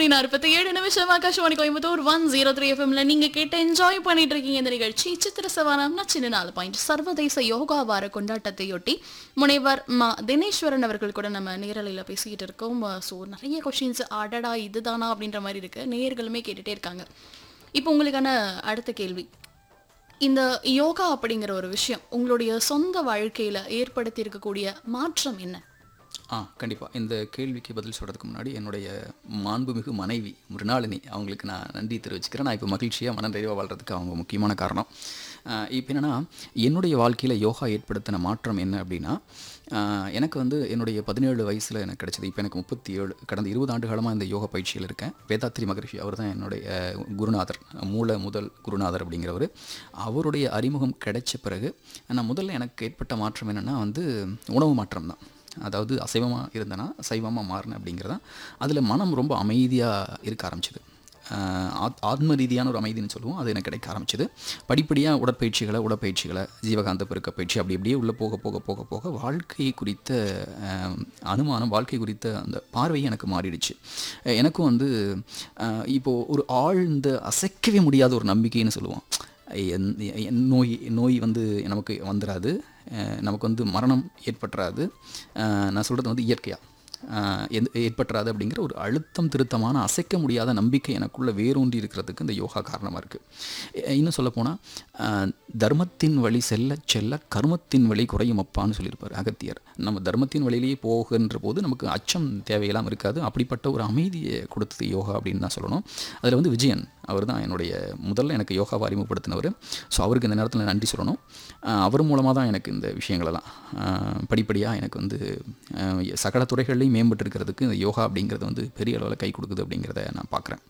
மணி நாற்பத்தி ஏழு நிமிஷம் Akashvani Coimbatore one zero three எஃப்எம்ல நீங்க கேட்டு என்ஜாய் பண்ணிட்டு இருக்கீங்க இந்த நிகழ்ச்சி சித்திர சவானம்னா சின்ன நாலு பாயிண்ட் சர்வதேச யோகா வார கொண்டாட்டத்தையொட்டி முனைவர் மா தினேஸ்வரன் அவர்கள் கூட நம்ம நேரலையில் பேசிக்கிட்டு இருக்கோம் ஸோ நிறைய கொஷின்ஸ் அடடா இதுதானா அப்படின்ற மாதிரி இருக்கு நேயர்களுமே கேட்டுட்டே இருக்காங்க இப்போ உங்களுக்கான அடுத்த கேள்வி இந்த யோகா அப்படிங்கிற ஒரு விஷயம் உங்களுடைய சொந்த வாழ்க்கையில ஏற்படுத்தி இருக்கக்கூடிய மாற்றம் என்ன ஆ கண்டிப்பாக இந்த கேள்விக்கு பதில் சொல்கிறதுக்கு முன்னாடி என்னுடைய மாண்புமிகு மனைவி மிருணாளினி அவங்களுக்கு நான் நன்றி தெரிவிச்சுக்கிறேன் நான் இப்போ மகிழ்ச்சியாக மன நிறைவாக வாழ்கிறதுக்கு அவங்க முக்கியமான காரணம் இப்போ என்னென்னா என்னுடைய வாழ்க்கையில் யோகா ஏற்படுத்தின மாற்றம் என்ன அப்படின்னா ஆ, எனக்கு வந்து என்னுடைய பதினேழு வயசில் எனக்கு கிடைச்சது இப்போ எனக்கு முப்பத்தி ஏழு கடந்த இருபது ஆண்டு காலமாக இந்த யோகா பயிற்சியில் இருக்கேன் வேதாத்ரி மகரிஷி அவர் தான் என்னுடைய குருநாதர் மூல முதல் குருநாதர் அப்படிங்கிறவர் அவருடைய அறிமுகம் கிடைச்ச பிறகு நான் முதல்ல எனக்கு ஏற்பட்ட மாற்றம் என்னென்னா வந்து உணவு மாற்றம் தான் அதாவது அசைவமாக இருந்தேன்னா சைவமாக மாறினேன் அப்படிங்கிறதான் அதில் மனம் ரொம்ப அமைதியாக இருக்க ஆரம்பிச்சது ஆஹ் ஆத்- ஆத்ம ரீதியான ஒரு அமைதின்னு சொல்லுவோம் அது எனக்கு கிடைக்க ஆரம்பிச்சது படிப்படியாக உடற்பயிற்சிகளை உடற்பயிற்சிகளை ஜீவகாந்த பெருக்க பயிற்சி அப்படி இப்படியே உள்ளே போக போக போக போக வாழ்க்கை குறித்த ஆஹ், அனுமானம் வாழ்க்கை குறித்த அந்த பார்வை எனக்கு மாறிடுச்சு அஹ் எனக்கும் வந்து ஆஹ் இப்போ ஒரு ஆழ்ந்த அசைக்கவே முடியாத ஒரு நம்பிக்கைன்னு சொல்லுவோம் என்- என் நோய் நோய் வந்து நமக்கு வந்துடாது அஹ் நமக்கு வந்து மரணம் ஏற்பட்டுறாது அஹ் நான் சொல்கிறது வந்து இயற்கையாக ஏற்பட்டுறாது அப்படிங்கிற ஒரு அழுத்தம் திருத்தமான அசைக்க முடியாத நம்பிக்கை எனக்குள்ளே வேரூன்றி இருக்கிறதுக்கு இந்த யோகா காரணமாக இருக்குது இன்னும் சொல்லப்போனால் தர்மத்தின் வழி செல்ல செல்ல கர்மத்தின் வழி குறையும் அப்பான்னு சொல்லியிருப்பார் அகத்தியர் நம்ம தர்மத்தின் வழியிலேயே போகின்ற போது நமக்கு அச்சம் தேவையெல்லாம் இருக்காது அப்படிப்பட்ட ஒரு அமைதியை கொடுத்தது யோகா அப்படின்னு தான் சொல்லணும் அதில் வந்து விஜயன் அவர் தான் என்னுடைய முதல்ல எனக்கு யோகாவை அறிமுகப்படுத்தினவர் ஸோ அவருக்கு இந்த நேரத்தில் நன்றி சொல்லணும் ஆஹ் அவர் மூலமாக தான் எனக்கு இந்த விஷயங்களெல்லாம் படிப்படியாக எனக்கு வந்து ஆஹ் சகல துறைகள்லையும் மேம்பட்டு இருக்கிறதுக்கு இந்த யோகா அப்படிங்கிறது வந்து பெரிய அளவில் கை கொடுக்குது அப்படிங்கிறத நான் பார்க்குறேன்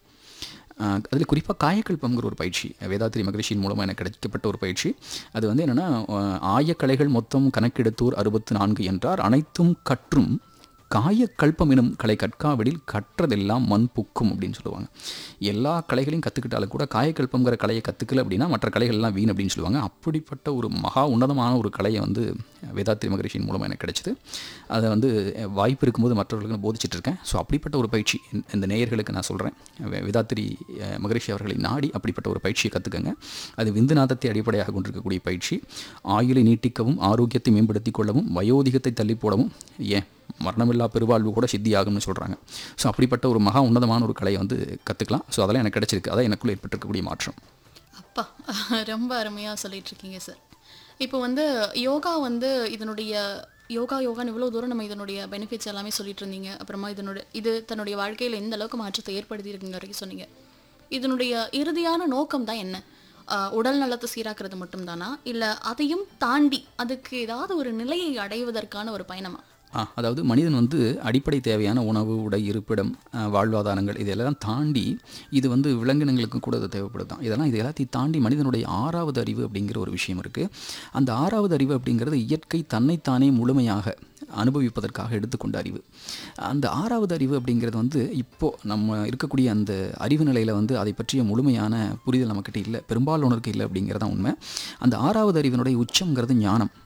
அதில் குறிப்பாக காயக்கல்பம்ங்கிற ஒரு பயிற்சி வேதாத்திரி மகரிஷியின் மூலமாக எனக்கு கிடைக்கப்பட்ட ஒரு பயிற்சி அது வந்து என்னென்னா ஆயக்கலைகள் மொத்தம் கணக்கெடுத்தோர் அறுபத்து நான்கு என்றார் அனைத்தும் கற்றும் காயக்கல்பம் எனும் கலை கற்காவிடில் கற்றதெல்லாம் மண் புக்கும் அப்படின்னு சொல்லுவாங்க எல்லா கலைகளையும் கற்றுக்கிட்டாலும் கூட காயக்கல்பங்கிற கலையை கற்றுக்கல அப்படின்னா மற்ற கலைகள் எல்லாம் வீண் அப்படின்னு சொல்லுவாங்க அப்படிப்பட்ட ஒரு மகா உன்னதமான ஒரு கலையை வந்து வேதாத்திரி மகரிஷியின் மூலமாக எனக்கு கிடைச்சிது அதை வந்து அஹ், வாய்ப்பு இருக்கும்போது மற்றவர்களுக்கு நான் போதிச்சிட்டு இருக்கேன் ஸோ அப்படிப்பட்ட ஒரு பயிற்சி இந்த- இந்த நேயர்களுக்கு நான் சொல்கிறேன் வேதாத்திரி அஹ், மகரிஷி அவர்களை நாடி அப்படிப்பட்ட ஒரு பயிற்சியை கற்றுக்கங்க அது விந்துநாதத்தை அடிப்படையாக கொண்டிருக்கக்கூடிய பயிற்சி ஆயுளை நீட்டிக்கவும் ஆரோக்கியத்தை மேம்படுத்திக் கொள்ளவும் வயோதிகத்தை தள்ளி போடவும் ஏன் மரணமில்லா பெருவாழ்வு கூட சித்தியாகும்னு சொல்கிறாங்க ஸோ அப்படிப்பட்ட ஒரு மகா உன்னதமான ஒரு கலையை வந்து கற்றுக்கலாம் ஸோ அதெல்லாம் எனக்கு கிடைச்சிருக்கு அதான் எனக்குள்ளே ஏற்பட்டிருக்கக்கூடிய மாற்றம் அப்பா ரொம்ப அருமையாக சொல்லிட்டு இருக்கீங்க சார் இப்போ வந்து யோகா வந்து இதனுடைய யோகா யோகான்னு இவ்வளோ தூரம் நம்ம இதனுடைய பெனிஃபிட்ஸ் எல்லாமே சொல்லிட்டு இருந்தீங்க அப்புறமா இதனுடைய இது தன்னுடைய வாழ்க்கையில் எந்த அளவுக்கு மாற்றத்தை ஏற்படுத்தி இருக்குங்க வரைக்கும் சொன்னீங்க இதனுடைய இறுதியான நோக்கம் தான் என்ன ஆஹ் உடல் நலத்தை சீராக்கிறது மட்டும்தானா இல்லை அதையும் தாண்டி அதுக்கு ஏதாவது ஒரு நிலையை அடைவதற்கான ஒரு பயணமா ஆ அதாவது மனிதன் வந்து அடிப்படை தேவையான உணவு உடை இருப்பிடம் ஆ, வாழ்வாதாரங்கள் இதெல்லாம் தாண்டி இது வந்து விலங்கினங்களுக்கும் கூட இது தேவைப்படுதான் இதெல்லாம் இது எல்லாத்தையும் தாண்டி மனிதனுடைய ஆறாவது அறிவு அப்படிங்கிற ஒரு விஷயம் இருக்குது அந்த ஆறாவது அறிவு அப்படிங்கிறது இயற்கை தன்னைத்தானே முழுமையாக அனுபவிப்பதற்காக எடுத்துக்கொண்ட அறிவு அந்த ஆறாவது அறிவு அப்படிங்கிறது வந்து இப்போது நம்ம இருக்கக்கூடிய அந்த அறிவு நிலையில் வந்து அதை பற்றிய முழுமையான புரிதல் நம்மக்கிட்ட இல்லை பெரும்பாலானோருக்கு இல்லை அப்படிங்கிறது தான் உண்மை அந்த ஆறாவது அறிவினுடைய உச்சம்ங்கிறது ஞானம்